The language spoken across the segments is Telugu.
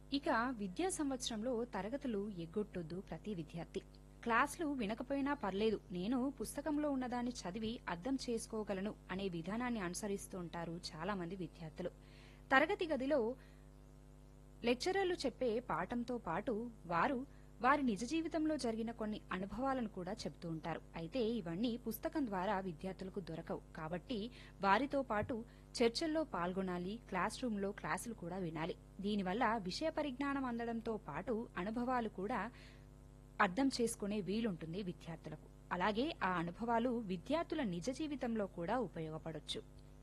ఇక విద్యా సంవత్సరంలో తరగతులు ఎగ్గొట్టొద్దు ప్రతి విద్యార్థి క్లాసులు వినకపోయినా పర్లేదు నేను పుస్తకంలో ఉన్నదాన్ని చదివి అర్థం చేసుకోగలను అనే విధానాన్ని అనుసరిస్తూ ఉంటారు చాలా మంది విద్యార్థులు తరగతి గదిలో లెక్చరర్లు చెప్పే పాఠంతో పాటు వారు వారి నిజ జీవితంలో జరిగిన కొన్ని అనుభవాలను కూడా చెబుతూ ఉంటారు అయితే ఇవన్నీ పుస్తకం ద్వారా విద్యార్థులకు దొరకవు కాబట్టి వారితో పాటు చర్చల్లో పాల్గొనాలి క్లాస్ రూమ్లో క్లాసులు కూడా వినాలి దీనివల్ల విషయ పరిజ్ఞానం అందడంతో పాటు అనుభవాలు కూడా అర్థం చేసుకునే వీలుంటుంది విద్యార్థులకు అలాగే ఆ అనుభవాలు విద్యార్థుల నిజ జీవితంలో కూడా ఉపయోగపడొచ్చు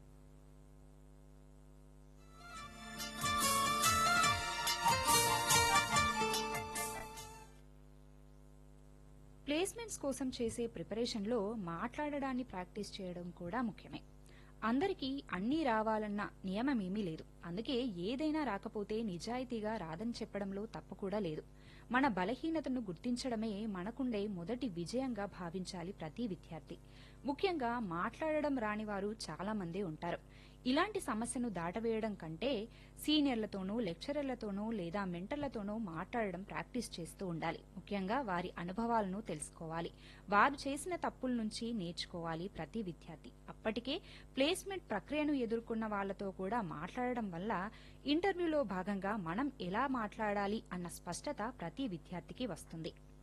ప్లేస్మెంట్స్ కోసం చేసే ప్రిపరేషన్లో మాట్లాడడాన్ని ప్రాక్టీస్ చేయడం కూడా ముఖ్యమే అందరికీ అన్నీ రావాలన్న నియమమేమీ లేదు అందుకే ఏదైనా రాకపోతే నిజాయితీగా రాదని చెప్పడంలో తప్పు కూడా లేదు మన బలహీనతను గుర్తించడమే మనకుండే మొదటి విజయంగా భావించాలి ప్రతి విద్యార్థి ముఖ్యంగా మాట్లాడడం రాని వారు చాలా మందే ఉంటారు ఇలాంటి సమస్యను దాటవేయడం కంటే సీనియర్లతోనూ లెక్చరర్లతోనూ లేదా మెంటర్లతోనూ మాట్లాడడం ప్రాక్టీస్ చేస్తూ ఉండాలి ముఖ్యంగా వారి అనుభవాలను తెలుసుకోవాలి వారు చేసిన తప్పుల నుంచి నేర్చుకోవాలి ప్రతి విద్యార్థి అప్పటికే ప్లేస్మెంట్ ప్రక్రియను ఎదుర్కొన్న వాళ్లతో కూడా మాట్లాడడం వల్ల ఇంటర్వ్యూలో భాగంగా మనం ఎలా మాట్లాడాలి అన్న స్పష్టత ప్రతి విద్యార్థికి వస్తుంది